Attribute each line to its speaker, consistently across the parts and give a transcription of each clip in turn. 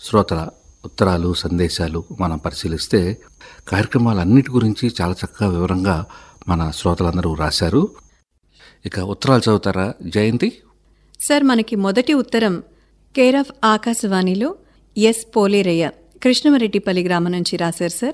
Speaker 1: శ్రోతల ఉత్తరాలు సందేశాలు మనం పరిశీలిస్తే కార్యక్రమాలన్నిటి గురించి చాలా చక్కగా వివరంగా మన శ్రోతలందరూ రాశారు ఇక ఉత్తరాలు చదువుతారా జయంతి
Speaker 2: సార్ మనకి మొదటి ఉత్తరం కేర్ ఆఫ్ ఆకాశవాణిలో ఎస్ పోలేరయ్య కృష్ణమరెడ్డిపల్లి గ్రామం నుంచి రాశారు సార్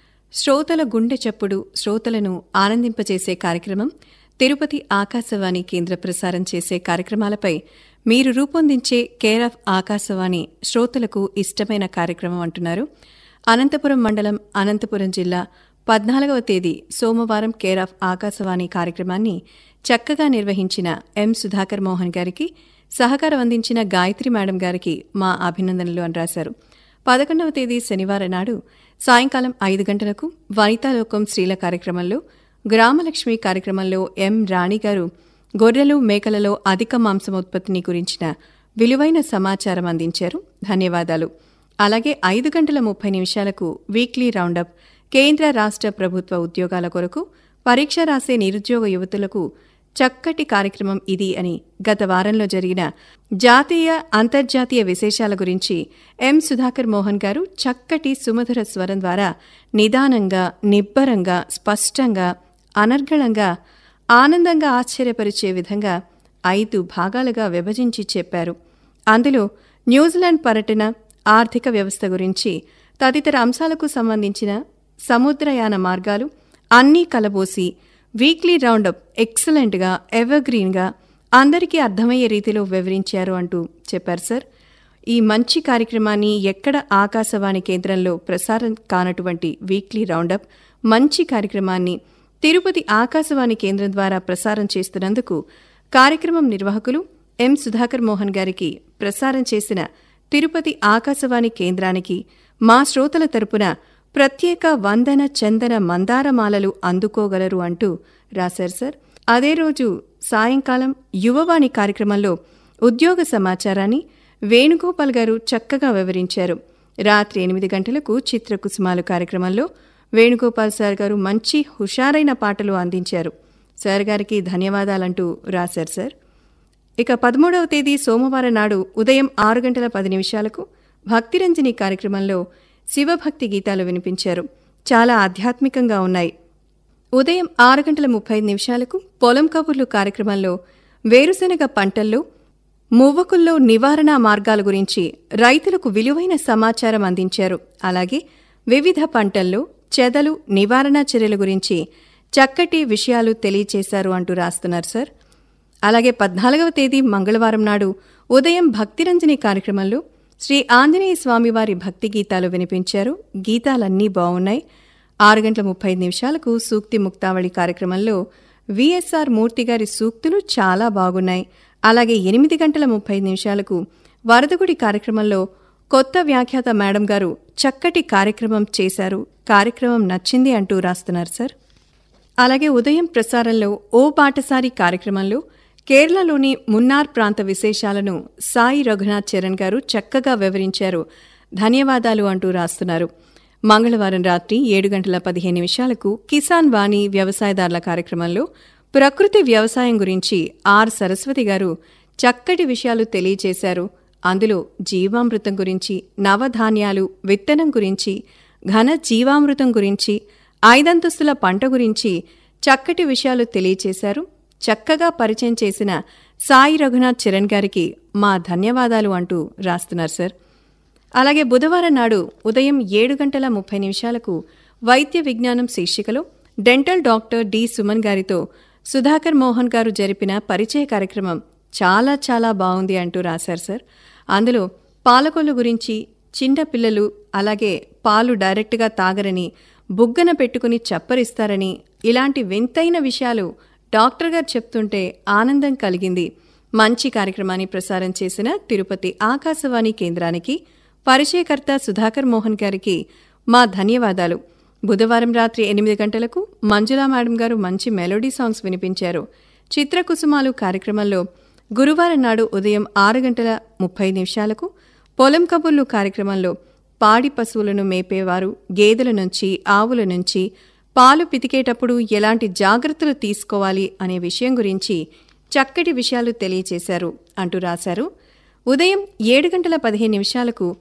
Speaker 2: శ్రోతల గుండె చప్పుడు శ్రోతలను ఆనందింపచేసే కార్యక్రమం తిరుపతి ఆకాశవాణి కేంద్ర ప్రసారం చేసే కార్యక్రమాలపై మీరు రూపొందించే కేర్ ఆఫ్ ఆకాశవాణి శ్రోతలకు ఇష్టమైన కార్యక్రమం అంటున్నారు అనంతపురం మండలం అనంతపురం జిల్లా పద్నాలుగవ తేదీ సోమవారం కేర్ ఆఫ్ ఆకాశవాణి కార్యక్రమాన్ని చక్కగా నిర్వహించిన ఎం సుధాకర్ మోహన్ గారికి సహకారం అందించిన గాయత్రి మేడం గారికి మా అభినందనలు అని రాశారు పదకొండవ తేదీ శనివారం నాడు సాయంకాలం ఐదు గంటలకు వనితాలోకం స్త్రీల కార్యక్రమంలో గ్రామలక్ష్మి కార్యక్రమంలో ఎం రాణి గారు గొర్రెలు మేకలలో అధిక మాంసం ఉత్పత్తిని గురించిన విలువైన సమాచారం అందించారు ధన్యవాదాలు అలాగే ఐదు గంటల ముప్పై నిమిషాలకు వీక్లీ రౌండప్ కేంద్ర రాష్ట్ర ప్రభుత్వ ఉద్యోగాల కొరకు పరీక్ష రాసే నిరుద్యోగ యువతులకు చక్కటి కార్యక్రమం ఇది అని గత వారంలో జరిగిన జాతీయ అంతర్జాతీయ విశేషాల గురించి ఎం సుధాకర్ మోహన్ గారు చక్కటి సుమధుర స్వరం ద్వారా నిదానంగా నిబ్బరంగా స్పష్టంగా అనర్గళంగా ఆనందంగా ఆశ్చర్యపరిచే విధంగా ఐదు భాగాలుగా విభజించి చెప్పారు అందులో న్యూజిలాండ్ పర్యటన ఆర్థిక వ్యవస్థ గురించి తదితర అంశాలకు సంబంధించిన సముద్రయాన మార్గాలు అన్నీ కలబోసి వీక్లీ రౌండప్ ఎక్సలెంట్గా ఎవర్గ్రీన్గా అందరికీ అర్థమయ్యే రీతిలో వివరించారు అంటూ చెప్పారు సార్ ఈ మంచి కార్యక్రమాన్ని ఎక్కడ ఆకాశవాణి కేంద్రంలో ప్రసారం కానటువంటి వీక్లీ రౌండప్ మంచి కార్యక్రమాన్ని తిరుపతి ఆకాశవాణి కేంద్రం ద్వారా ప్రసారం చేస్తున్నందుకు కార్యక్రమం నిర్వాహకులు ఎం సుధాకర్ మోహన్ గారికి ప్రసారం చేసిన తిరుపతి ఆకాశవాణి కేంద్రానికి మా శ్రోతల తరపున ప్రత్యేక వందన చందన మందారమాలలు అందుకోగలరు అంటూ రాశారు సార్ అదే రోజు సాయంకాలం యువవాణి కార్యక్రమంలో ఉద్యోగ సమాచారాన్ని వేణుగోపాల్ గారు చక్కగా వివరించారు రాత్రి ఎనిమిది గంటలకు చిత్రకుసుమాలు కార్యక్రమంలో వేణుగోపాల్ సార్ గారు మంచి హుషారైన పాటలు అందించారు సార్ గారికి ధన్యవాదాలంటూ రాశారు సార్ ఇక పదమూడవ తేదీ సోమవారం నాడు ఉదయం ఆరు గంటల పది నిమిషాలకు భక్తిరంజని కార్యక్రమంలో శివభక్తి గీతాలు వినిపించారు చాలా ఆధ్యాత్మికంగా ఉన్నాయి ఉదయం ఆరు గంటల ముప్పై ఐదు నిమిషాలకు పొలం కబుర్లు కార్యక్రమంలో వేరుశనగ పంటల్లో మువ్వకుల్లో నివారణ మార్గాల గురించి రైతులకు విలువైన సమాచారం అందించారు అలాగే వివిధ పంటల్లో చెదలు నివారణ చర్యల గురించి చక్కటి విషయాలు తెలియచేశారు అంటూ రాస్తున్నారు సార్ అలాగే పద్నాలుగవ తేదీ మంగళవారం నాడు ఉదయం భక్తిరంజని కార్యక్రమంలో శ్రీ ఆంజనేయ స్వామివారి భక్తి గీతాలు వినిపించారు గీతాలన్నీ బాగున్నాయి ఆరు గంటల ముప్పై ఐదు నిమిషాలకు సూక్తి ముక్తావళి కార్యక్రమంలో విఎస్ఆర్ మూర్తి గారి సూక్తులు చాలా బాగున్నాయి అలాగే ఎనిమిది గంటల ముప్పై ఐదు నిమిషాలకు వరదగుడి కార్యక్రమంలో కొత్త వ్యాఖ్యాత మేడం గారు చక్కటి కార్యక్రమం చేశారు కార్యక్రమం నచ్చింది అంటూ రాస్తున్నారు సార్ అలాగే ఉదయం ప్రసారంలో ఓ బాటసారి కార్యక్రమంలో కేరళలోని మున్నార్ ప్రాంత విశేషాలను సాయి రఘునాథ్ చరణ్ గారు చక్కగా వివరించారు ధన్యవాదాలు అంటూ రాస్తున్నారు మంగళవారం రాత్రి ఏడు గంటల పదిహేను నిమిషాలకు కిసాన్ వాణి వ్యవసాయదారుల కార్యక్రమంలో ప్రకృతి వ్యవసాయం గురించి ఆర్ సరస్వతి గారు చక్కటి విషయాలు తెలియచేశారు అందులో జీవామృతం గురించి నవధాన్యాలు విత్తనం గురించి ఘన జీవామృతం గురించి ఐదంతస్తుల పంట గురించి చక్కటి విషయాలు తెలియచేశారు చక్కగా పరిచయం చేసిన సాయి రఘునాథ్ చరణ్ గారికి మా ధన్యవాదాలు అంటూ రాస్తున్నారు సార్ అలాగే బుధవారం నాడు ఉదయం ఏడు గంటల ముప్పై నిమిషాలకు వైద్య విజ్ఞానం శీర్షికలో డెంటల్ డాక్టర్ డి సుమన్ గారితో సుధాకర్ మోహన్ గారు జరిపిన పరిచయ కార్యక్రమం చాలా చాలా బాగుంది అంటూ రాశారు సార్ అందులో పాలకొల్లు గురించి చిన్న పిల్లలు అలాగే పాలు డైరెక్ట్గా తాగరని బుగ్గన పెట్టుకుని చప్పరిస్తారని ఇలాంటి వింతైన విషయాలు డాక్టర్ గారు చెప్తుంటే ఆనందం కలిగింది మంచి కార్యక్రమాన్ని ప్రసారం చేసిన తిరుపతి ఆకాశవాణి కేంద్రానికి పరిచయకర్త సుధాకర్ మోహన్ గారికి మా ధన్యవాదాలు బుధవారం రాత్రి ఎనిమిది గంటలకు మంజులా మేడం గారు మంచి మెలోడీ సాంగ్స్ వినిపించారు చిత్రకుసుమాలు కార్యక్రమంలో గురువారం నాడు ఉదయం ఆరు గంటల ముప్పై నిమిషాలకు పొలం కబుర్లు కార్యక్రమంలో పాడి పశువులను మేపేవారు గేదెల నుంచి ఆవుల నుంచి పాలు పితికేటప్పుడు ఎలాంటి జాగ్రత్తలు తీసుకోవాలి అనే విషయం గురించి చక్కటి విషయాలు తెలియచేశారు అంటూ రాశారు ఉదయం ఏడు గంటల పదిహేను నిమిషాలకు